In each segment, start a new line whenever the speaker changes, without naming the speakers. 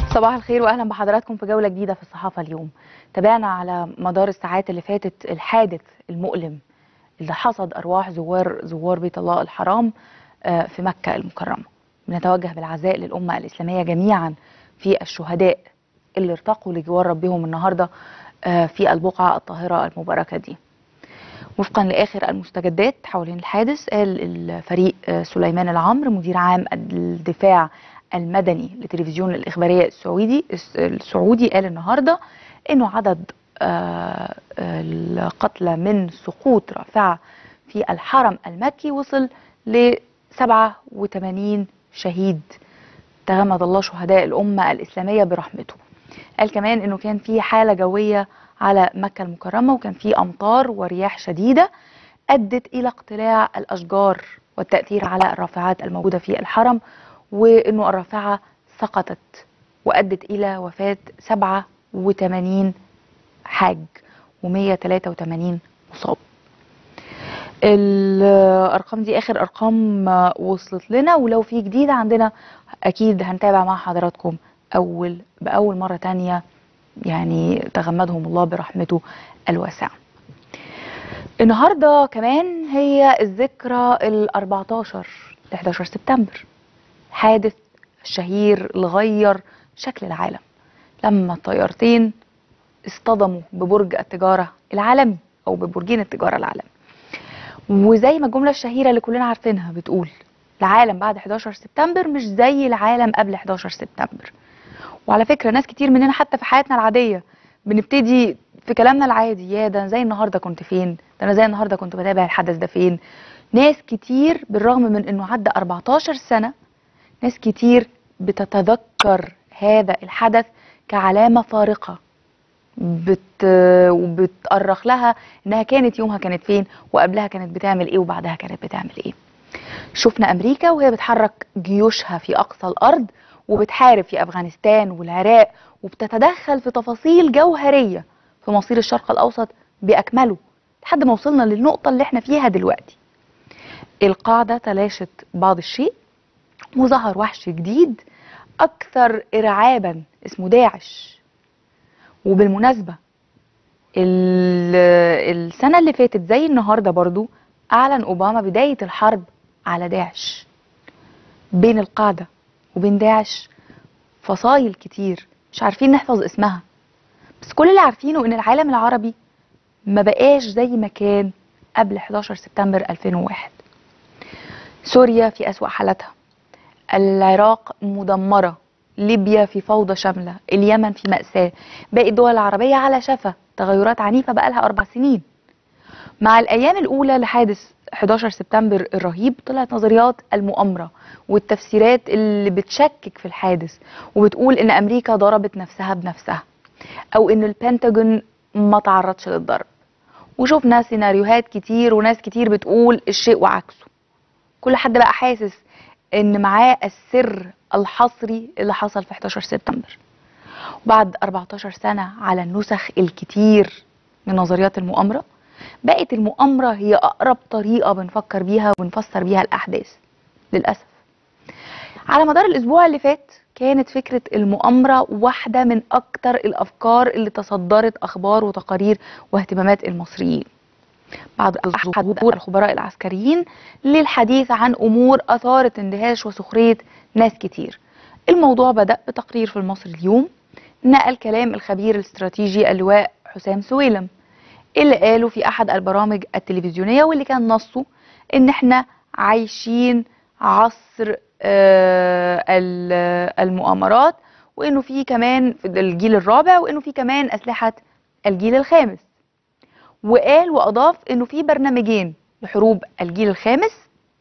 صباح الخير واهلا بحضراتكم في جوله جديده في الصحافه اليوم تابعنا على مدار الساعات اللي فاتت الحادث المؤلم اللي حصد ارواح زوار زوار بيت الله الحرام آه، في مكه المكرمه بنتوجه بالعزاء للامه الاسلاميه جميعا في الشهداء اللي ارتقوا لجوار ربهم النهارده آه، في البقعه الطاهره المباركه دي وفقا لاخر المستجدات حوالين الحادث قال الفريق آه، سليمان العمر مدير عام الدفاع المدني لتلفزيون الاخباريه السعودي السعودي قال النهارده انه عدد آه، القتلى من سقوط رافعه في الحرم المكي وصل ل 87 شهيد تغمد الله شهداء الامه الاسلاميه برحمته قال كمان انه كان في حاله جويه على مكه المكرمه وكان في امطار ورياح شديده ادت الى اقتلاع الاشجار والتاثير على الرافعات الموجوده في الحرم وانه الرافعه سقطت وادت الى وفاه 87 حاج و183 مصاب الارقام دي اخر ارقام وصلت لنا ولو في جديد عندنا اكيد هنتابع مع حضراتكم اول باول مره تانية يعني تغمدهم الله برحمته الواسعه النهارده كمان هي الذكرى ال 14 ل 11 سبتمبر حادث الشهير اللي غير شكل العالم لما الطيارتين اصطدموا ببرج التجاره العالمي او ببرجين التجاره العالمي وزي ما الجمله الشهيره اللي كلنا عارفينها بتقول العالم بعد 11 سبتمبر مش زي العالم قبل 11 سبتمبر وعلى فكره ناس كتير مننا حتى في حياتنا العاديه بنبتدي في كلامنا العادي يا ده زي النهارده كنت فين ده انا زي النهارده كنت بتابع الحدث ده فين ناس كتير بالرغم من انه عدى 14 سنه ناس كتير بتتذكر هذا الحدث كعلامه فارقه بت... وبتأرخ لها انها كانت يومها كانت فين وقبلها كانت بتعمل ايه وبعدها كانت بتعمل ايه شفنا امريكا وهي بتحرك جيوشها في اقصى الارض وبتحارب في افغانستان والعراق وبتتدخل في تفاصيل جوهريه في مصير الشرق الاوسط باكمله لحد ما وصلنا للنقطه اللي احنا فيها دلوقتي القاعده تلاشت بعض الشيء وظهر وحش جديد اكثر ارعابا اسمه داعش وبالمناسبه السنه اللي فاتت زي النهارده برضو اعلن اوباما بدايه الحرب على داعش بين القاعده وبين داعش فصايل كتير مش عارفين نحفظ اسمها بس كل اللي عارفينه ان العالم العربي ما بقاش زي ما كان قبل 11 سبتمبر 2001 سوريا في أسوأ حالتها العراق مدمرة ليبيا في فوضى شاملة اليمن في مأساة باقي الدول العربية على شفا تغيرات عنيفة بقالها أربع سنين مع الأيام الأولى لحادث 11 سبتمبر الرهيب طلعت نظريات المؤامرة والتفسيرات اللي بتشكك في الحادث وبتقول إن أمريكا ضربت نفسها بنفسها أو إن البنتاجون ما تعرضش للضرب وشفنا سيناريوهات كتير وناس كتير بتقول الشيء وعكسه كل حد بقى حاسس ان معاه السر الحصري اللي حصل في 11 سبتمبر وبعد 14 سنة على النسخ الكتير من نظريات المؤامرة بقت المؤامرة هي أقرب طريقة بنفكر بيها ونفسر بيها الأحداث للأسف على مدار الأسبوع اللي فات كانت فكرة المؤامرة واحدة من أكتر الأفكار اللي تصدرت أخبار وتقارير واهتمامات المصريين بعد ظهور الخبراء العسكريين للحديث عن أمور أثارت اندهاش وسخرية ناس كتير الموضوع بدأ بتقرير في المصري اليوم نقل كلام الخبير الاستراتيجي اللواء حسام سويلم اللي قاله في أحد البرامج التلفزيونية واللي كان نصه إن إحنا عايشين عصر آه المؤامرات وإنه في كمان في الجيل الرابع وإنه في كمان أسلحة الجيل الخامس وقال واضاف انه في برنامجين لحروب الجيل الخامس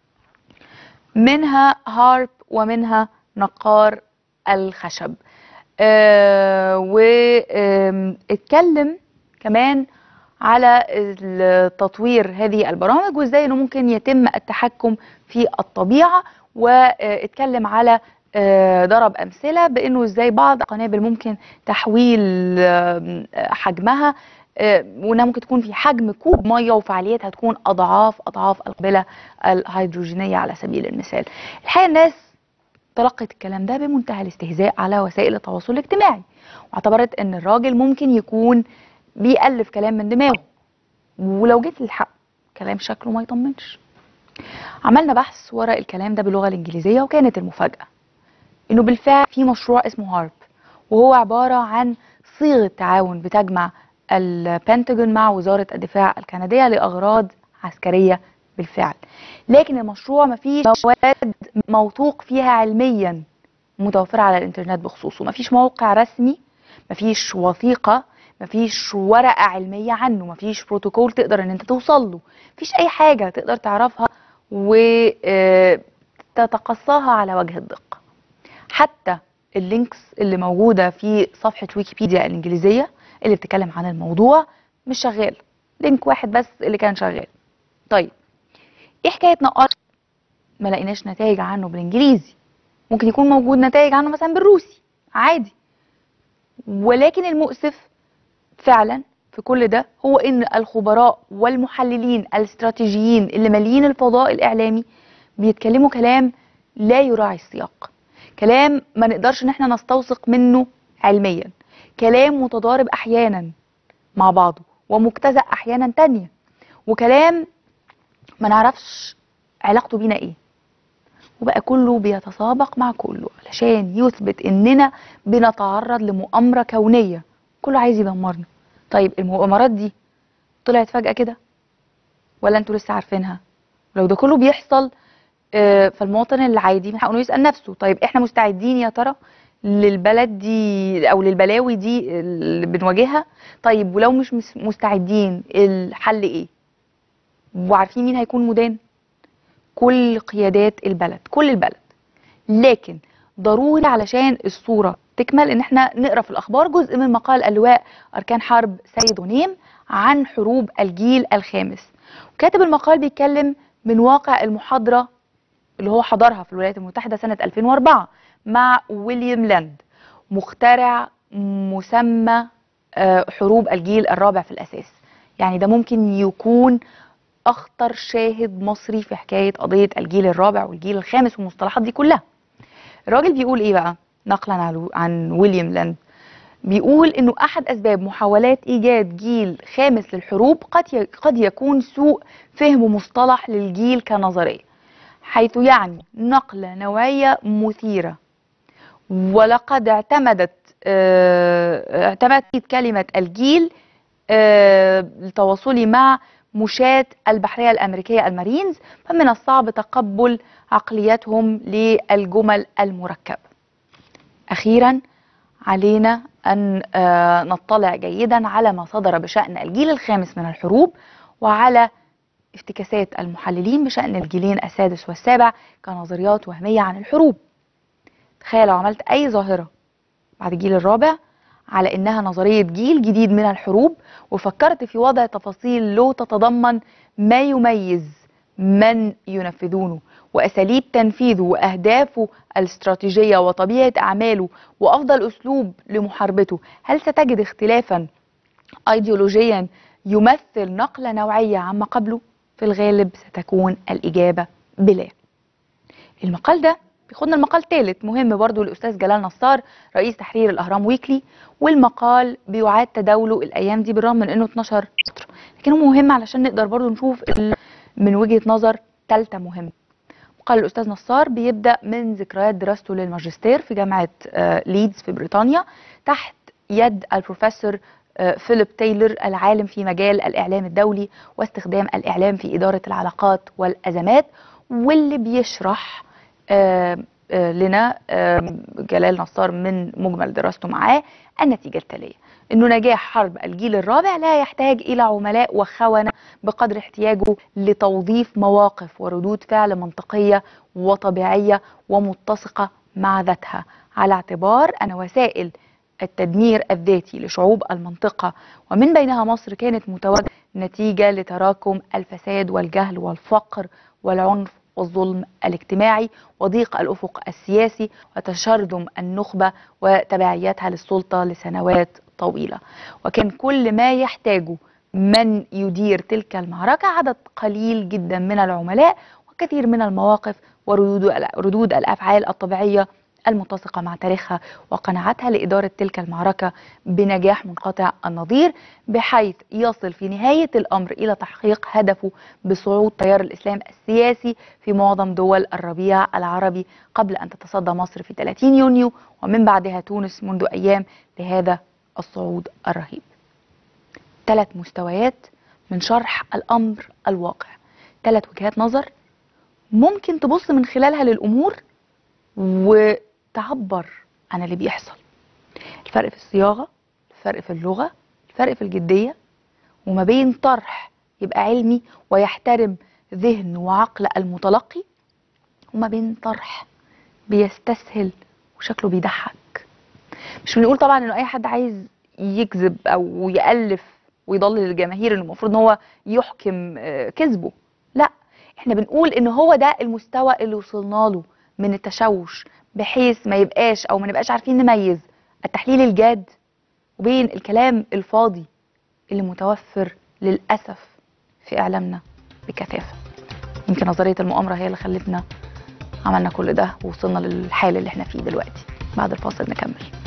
منها هارب ومنها نقار الخشب آه واتكلم كمان على تطوير هذه البرامج وازاي انه ممكن يتم التحكم في الطبيعه واتكلم على ضرب امثله بانه ازاي بعض القنابل ممكن تحويل حجمها وانها ممكن تكون في حجم كوب ميه وفعاليتها تكون اضعاف اضعاف القنبله الهيدروجينيه على سبيل المثال. الحقيقه الناس تلقت الكلام ده بمنتهى الاستهزاء على وسائل التواصل الاجتماعي واعتبرت ان الراجل ممكن يكون بيألف كلام من دماغه ولو جيت للحق كلام شكله ما يطمنش عملنا بحث وراء الكلام ده باللغة الإنجليزية وكانت المفاجأة إنه بالفعل في مشروع اسمه هارب وهو عبارة عن صيغة تعاون بتجمع البنتاجون مع وزارة الدفاع الكندية لأغراض عسكرية بالفعل لكن المشروع مفيش مواد موثوق فيها علميا متوفرة على الإنترنت بخصوصه مفيش موقع رسمي مفيش وثيقة مفيش ورقة علمية عنه مفيش بروتوكول تقدر ان انت توصل له مفيش اي حاجة تقدر تعرفها وتتقصاها على وجه الدقة حتى اللينكس اللي موجودة في صفحة ويكيبيديا الإنجليزية اللي بتتكلم عن الموضوع مش شغال لينك واحد بس اللي كان شغال طيب ايه حكاية نقاش ما لقيناش نتائج عنه بالإنجليزي ممكن يكون موجود نتائج عنه مثلا بالروسي عادي ولكن المؤسف فعلا في كل ده هو ان الخبراء والمحللين الاستراتيجيين اللي ماليين الفضاء الاعلامي بيتكلموا كلام لا يراعي السياق كلام ما نقدرش ان احنا نستوثق منه علميا كلام متضارب احيانا مع بعضه ومجتزأ احيانا تانية وكلام ما نعرفش علاقته بينا ايه وبقى كله بيتسابق مع كله علشان يثبت اننا بنتعرض لمؤامرة كونية كله عايز يدمرنا طيب المؤامرات دي طلعت فجأة كده ولا انتوا لسه عارفينها لو ده كله بيحصل آه، فالمواطن العادي من حقه إنه يسأل نفسه طيب احنا مستعدين يا ترى للبلد دي او للبلاوي دي اللي بنواجهها طيب ولو مش مس- مستعدين الحل ايه وعارفين مين هيكون مدان كل قيادات البلد كل البلد لكن ضروري علشان الصورة تكمل ان احنا نقرا في الاخبار جزء من مقال اللواء اركان حرب سيد غنيم عن حروب الجيل الخامس وكاتب المقال بيتكلم من واقع المحاضرة اللي هو حضرها في الولايات المتحدة سنة 2004 مع ويليام لاند مخترع مسمى آه، حروب الجيل الرابع في الأساس يعني ده ممكن يكون أخطر شاهد مصري في حكاية قضية الجيل الرابع والجيل الخامس والمصطلحات دي كلها الراجل بيقول إيه بقى نقلا عن- عن ويليام لاند بيقول انه احد اسباب محاولات ايجاد جيل خامس للحروب قد ي- قد يكون سوء فهم مصطلح للجيل كنظريه حيث يعني نقله نوعيه مثيره ولقد اعتمدت آه، اعتمدت كلمه الجيل آه، لتواصلي مع مشاة البحرية الأمريكية المارينز فمن الصعب تقبل عقليتهم للجمل المركبة أخيرا علينا أن آه، نطلع جيدا على ما صدر بشأن الجيل الخامس من الحروب وعلى افتكاسات المحللين بشأن الجيلين السادس والسابع كنظريات وهمية عن الحروب تخيل لو عملت أي ظاهرة بعد الجيل الرابع على إنها نظرية جيل جديد من الحروب وفكرت في وضع تفاصيل له تتضمن ما يميز من ينفذونه وأساليب تنفيذه وأهدافه الاستراتيجية وطبيعة أعماله وأفضل أسلوب لمحاربته هل ستجد اختلافا أيديولوجيا يمثل نقلة نوعية عما قبله؟ في الغالب ستكون الإجابة بلا المقال ده بياخدنا المقال ثالث مهم برضو للأستاذ جلال نصار رئيس تحرير الأهرام ويكلي والمقال بيعاد تداوله الأيام دي بالرغم من إنه 12 سطر لكنه مهم علشان نقدر برضو نشوف ال- من وجهة نظر ثالثة مهمة مقال الأستاذ نصار بيبدأ من ذكريات دراسته للماجستير في جامعة آه، ليدز في بريطانيا تحت يد البروفيسور آه، فيليب تايلور العالم في مجال الإعلام الدولي واستخدام الإعلام في إدارة العلاقات والأزمات واللي بيشرح آه، آه، لنا آه، جلال نصار من مجمل دراسته معاه النتيجة التالية انه نجاح حرب الجيل الرابع لا يحتاج الى عملاء وخونة بقدر احتياجه لتوظيف مواقف وردود فعل منطقية وطبيعية ومتسقة مع ذاتها على اعتبار ان وسائل التدمير الذاتي لشعوب المنطقة ومن بينها مصر كانت متواجدة نتيجة لتراكم الفساد والجهل والفقر والعنف والظلم الاجتماعي وضيق الافق السياسي وتشرذم النخبه وتبعياتها للسلطه لسنوات طويله وكان كل ما يحتاجه من يدير تلك المعركه عدد قليل جدا من العملاء وكثير من المواقف وردود ردود الافعال الطبيعيه المتسقه مع تاريخها وقناعتها لاداره تلك المعركه بنجاح منقطع النظير بحيث يصل في نهايه الامر الى تحقيق هدفه بصعود تيار الاسلام السياسي في معظم دول الربيع العربي قبل ان تتصدى مصر في 30 يونيو ومن بعدها تونس منذ ايام لهذا الصعود الرهيب. ثلاث مستويات من شرح الامر الواقع. ثلاث وجهات نظر ممكن تبص من خلالها للامور وتعبر عن اللي بيحصل. الفرق في الصياغه، الفرق في اللغه، الفرق في الجديه وما بين طرح يبقى علمي ويحترم ذهن وعقل المتلقي وما بين طرح بيستسهل وشكله بيضحك مش بنقول طبعا انه اي حد عايز يكذب او يالف ويضلل الجماهير انه المفروض ان هو يحكم آه، كذبه لا احنا بنقول ان هو ده المستوى اللي وصلنا له من التشوش بحيث ما يبقاش او ما نبقاش عارفين نميز التحليل الجاد وبين الكلام الفاضي اللي متوفر للاسف في اعلامنا بكثافه يمكن نظريه المؤامره هي اللي خلتنا عملنا كل ده ووصلنا للحال اللي احنا فيه دلوقتي بعد الفاصل نكمل